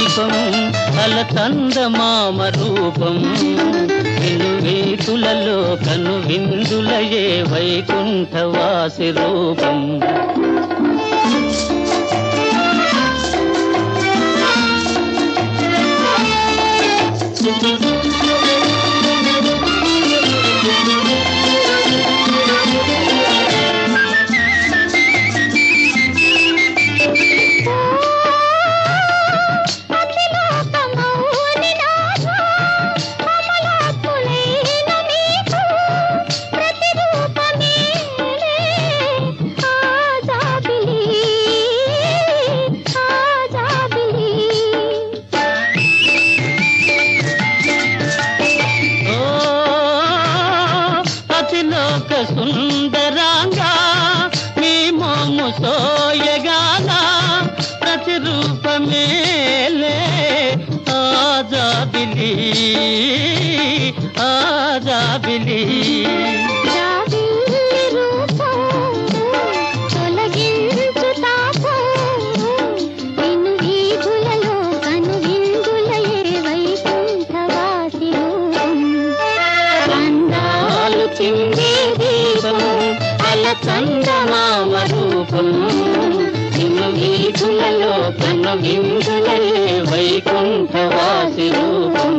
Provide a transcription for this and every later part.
దీపం అలతందమామ రూపం విను వీతులలో కను విందులయే వైకుంఠవాసి రూపం ఓ అతిలోక సుందరాంగా మీ మోము సోయగాన ప్రతిరూపమేలే ఆజాబిలి ఆజాబిలి అందాలు చిందే దీపం అల చందమామ రూపం నిన్ను వీధులలో కన్ను విందులే వైకుంఠవాసి రూపం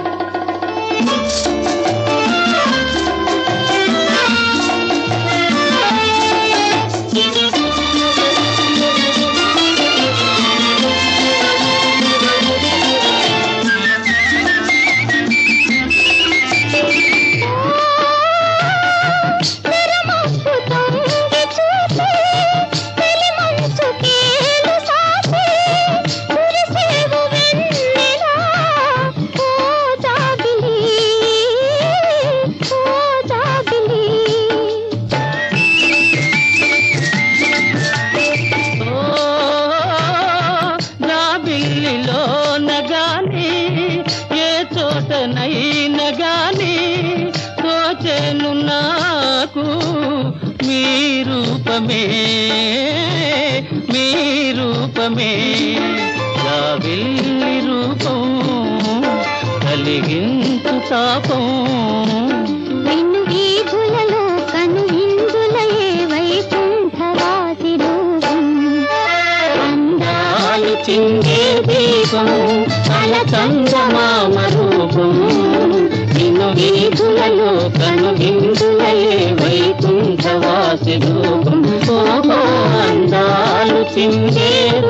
ఓ నా బిల్లిలో నగాని ఏ చోటనైన గాని తోచెను నాకు మీ రూపమే మీ రూపమే నా బిల్లి రూపం కలిగించు తాపం వెన్ను వీధులలో కను ఇందులయే వైకుంఠవాసి రూపం అందాలు చిందే దీపం అల చందమామ రూపం నిన్ను వీధులలో కను బిందులయే వైకుంఠవాసి రూపం ఓ అందాలు చిందే